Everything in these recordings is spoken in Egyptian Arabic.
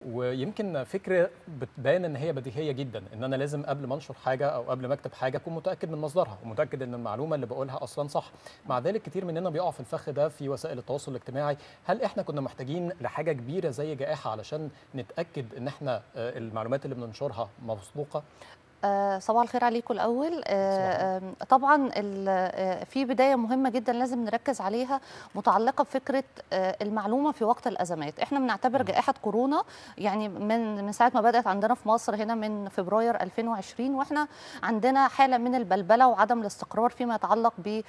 ويمكن فكره بتبان ان هي بديهيه جدا ان انا لازم قبل ما انشر حاجه او قبل ما اكتب حاجه اكون متاكد من مصدرها ومتاكد ان المعلومه اللي بقولها اصلا صح مع ذلك كتير مننا بيقع في الفخ ده في وسائل التواصل الاجتماعي هل احنا كنا محتاجين لحاجه كبيره زي جائحه علشان نتاكد ان احنا آه، المعلومات اللي بننشرها موثوقه آه، صباح الخير عليكم الاول آه، آه، طبعا ال- آه، في بدايه مهمه جدا لازم نركز عليها متعلقه بفكره آه، المعلومه في وقت الازمات احنا بنعتبر جائحه كورونا يعني من من ساعه ما بدات عندنا في مصر هنا من فبراير 2020 واحنا عندنا حاله من البلبله وعدم الاستقرار فيما يتعلق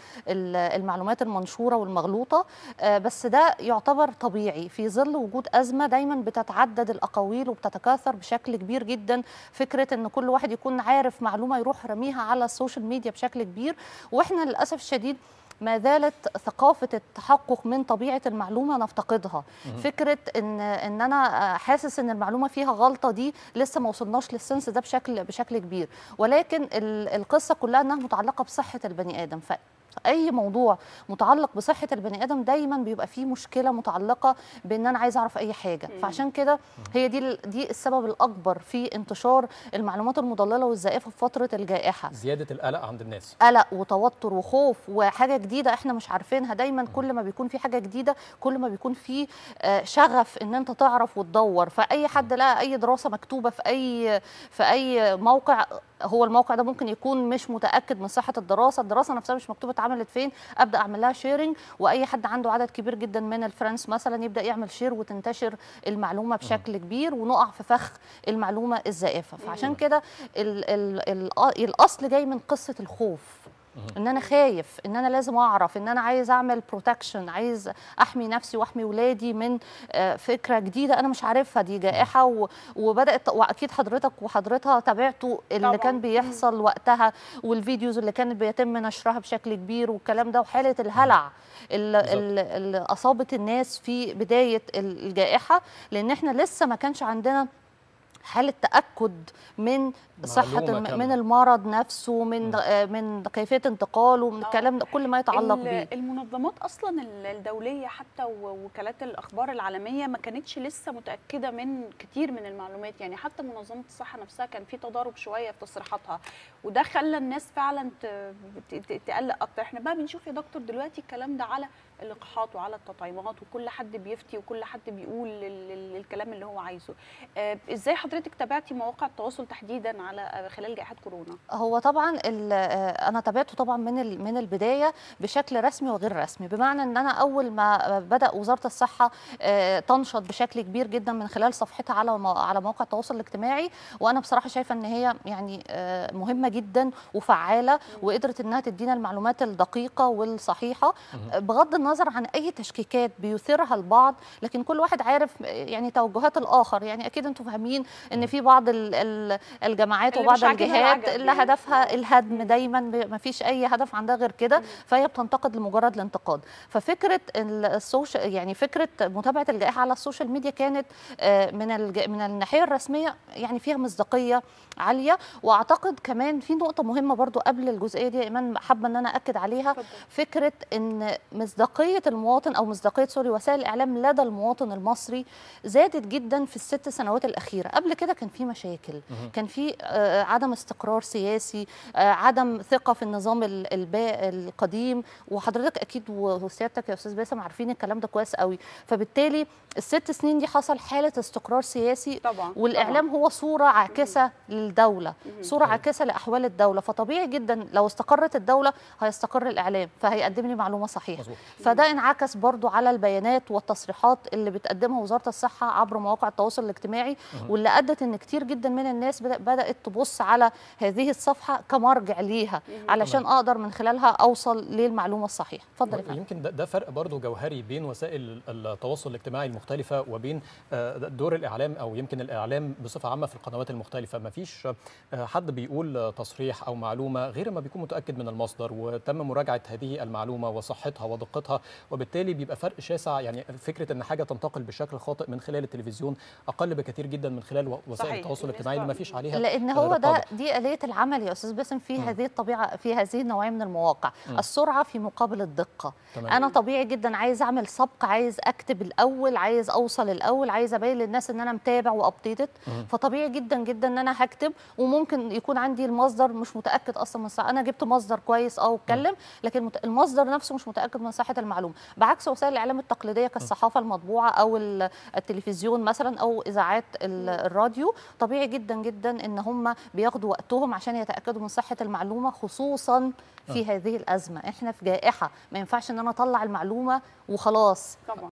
بالمعلومات المنشوره والمغلوطه آه، بس ده يعتبر طبيعي في ظل وجود ازمه دايما بتتعدد الاقاويل وبتتكاثر بشكل كبير جدا فكره ان كل واحد يكون عارف معلومه يروح رميها على السوشيال ميديا بشكل كبير واحنا للاسف الشديد ما زالت ثقافة التحقق من طبيعة المعلومة نفتقدها فكرة إن إن أنا آه، حاسس إن المعلومة فيها غلطة دي لسه ما وصلناش للسنس ده بشكل بشكل كبير ولكن ال- القصة كلها إنها متعلقة بصحة البني آدم ف اي موضوع متعلق بصحه البني ادم دايما بيبقى فيه مشكله متعلقه بان انا عايزه اعرف اي حاجه فعشان كده هي دي ال- دي السبب الاكبر في انتشار المعلومات المضلله والزائفه في فتره الجائحه زياده القلق عند الناس قلق وتوتر وخوف وحاجه جديده احنا مش عارفينها دايما كل ما بيكون في حاجه جديده كل ما بيكون في آه، شغف ان انت تعرف وتدور فاي حد لقى اي دراسه مكتوبه في اي في اي موقع هو الموقع ده ممكن يكون مش متاكد من صحه الدراسه الدراسه نفسها مش مكتوبه اتعملت فين ابدا اعمل لها شيرنج واي حد عنده عدد كبير جدا من الفرنس مثلا يبدا يعمل شير وتنتشر المعلومه بشكل كبير ونقع في فخ المعلومه الزائفه فعشان كده ال ال ال الاصل جاي من قصه الخوف ان انا خايف ان انا لازم اعرف ان انا عايز اعمل بروتكشن عايز احمي نفسي واحمي ولادي من آه، فكره جديده انا مش عارفها دي جائحه و- وبدات واكيد حضرتك وحضرتها تابعتوا اللي طبعاً. كان بيحصل وقتها والفيديوز اللي كانت بيتم نشرها بشكل كبير والكلام ده وحاله الهلع اللي, بالظبط. اللي اللي اصابت الناس في بدايه الجائحه لان احنا لسه ما كانش عندنا حاله تاكد من صحه معلومة الم- كاملة. من المرض نفسه من آه، من كيفيه انتقاله من الكلام ده كل ما يتعلق ال- بيه المنظمات اصلا ال- الدوليه حتى ووكالات الاخبار العالميه ما كانتش لسه متاكده من كتير من المعلومات يعني حتى منظمه الصحه نفسها كان في تضارب شويه في تصريحاتها وده خلى الناس فعلا ت- ت- تقلق اكتر احنا بقى بنشوف يا دكتور دلوقتي الكلام ده على اللقاحات وعلى التطعيمات وكل حد بيفتي وكل حد بيقول ال- ال- الكلام اللي هو عايزه آه، ازاي حضرتك تابعتي مواقع التواصل تحديدا على آه، خلال جائحه كورونا هو طبعا ال- آه، انا تابعته طبعا من ال- من البدايه بشكل رسمي وغير رسمي بمعنى ان انا اول ما بدا وزاره الصحه آه، تنشط بشكل كبير جدا من خلال صفحتها على مو- على مواقع التواصل الاجتماعي وانا بصراحه شايفه ان هي يعني آه، مهمه جدا وفعاله وقدرت انها تدينا المعلومات الدقيقه والصحيحه آه، بغض النظر عن اي تشكيكات بيثيرها البعض لكن كل واحد عارف آه، يعني توجهات الاخر يعني اكيد انتم فاهمين ان في بعض ال- ال- الجماعات اللي وبعض مش عاجبها الجهات العجب اللي يعني. هدفها الهدم دايما ما فيش اي هدف عندها غير كده فهي بتنتقد لمجرد الانتقاد ففكره السوشيال يعني فكره متابعه الجائحه على السوشيال ميديا كانت آه، من الج- من الناحيه الرسميه يعني فيها مصداقيه عاليه واعتقد كمان في نقطه مهمه برضو قبل الجزئيه دي يا ايمان حابه ان انا اكد عليها اتفضل. فكره ان مصداقيه المواطن او مصداقيه سوري وسائل الاعلام لدى المواطن المصري زادت جدا في الست سنوات الاخيره قبل كده كان في مشاكل كان في آه، عدم استقرار سياسي آه، عدم ثقه في النظام ال- البا القديم وحضرتك اكيد وسيادتك يا استاذ باسم عارفين الكلام ده كويس قوي فبالتالي الست سنين دي حصل حاله استقرار سياسي طبعا والاعلام هو صوره عاكسه للدوله صوره عاكسه لاحوال الدوله فطبيعي جدا لو استقرت الدوله هيستقر الاعلام فهيقدم لي معلومه صحيحه مظبوط. فده انعكس برضو على البيانات والتصريحات اللي بتقدمها وزاره الصحه عبر مواقع التواصل الاجتماعي واللي ادت ان كتير جدا من الناس بدأ- بدات تبص على هذه الصفحه كمرجع ليها علشان اقدر من خلالها اوصل للمعلومه الصحيحه اتفضل يا فندم يمكن ده, ده فرق برضو جوهري بين وسائل التواصل الاجتماعي المختلفة وبين آه، دور الإعلام أو يمكن الإعلام بصفة عامة في القنوات المختلفة ما فيش آه، حد بيقول آه، تصريح أو معلومة غير ما بيكون متأكد من المصدر وتم مراجعة هذه المعلومة وصحتها ودقتها وبالتالي بيبقى فرق شاسع يعني فكرة أن حاجة تنتقل بشكل خاطئ من خلال التلفزيون أقل بكثير جدا من خلال خلال و- وسائل صحيح. التواصل الاجتماعي اللي ما فيش عليها لان هو ده رقابة. دي اليه العمل يا استاذ باسم في مم. هذه الطبيعه في هذه النوعيه من المواقع مم. السرعه في مقابل الدقه تمام. انا طبيعي جدا عايز اعمل سبق عايز اكتب الاول عايز اوصل الاول عايز ابين للناس ان انا متابع وابديتد مم. فطبيعي جدا جدا ان انا هكتب وممكن يكون عندي المصدر مش متاكد اصلا من صحة. انا جبت مصدر كويس اه واتكلم لكن مت- المصدر نفسه مش متاكد من صحه المعلومه بعكس وسائل الاعلام التقليديه كالصحافه المطبوعه او ال- التلفزيون مثلا او اذاعات ال- الراديو طبيعي جدا جدا ان هم بياخدوا وقتهم عشان يتاكدوا من صحه المعلومه خصوصا في هذه الازمه احنا في جائحه ما ينفعش ان انا اطلع المعلومه وخلاص طبعا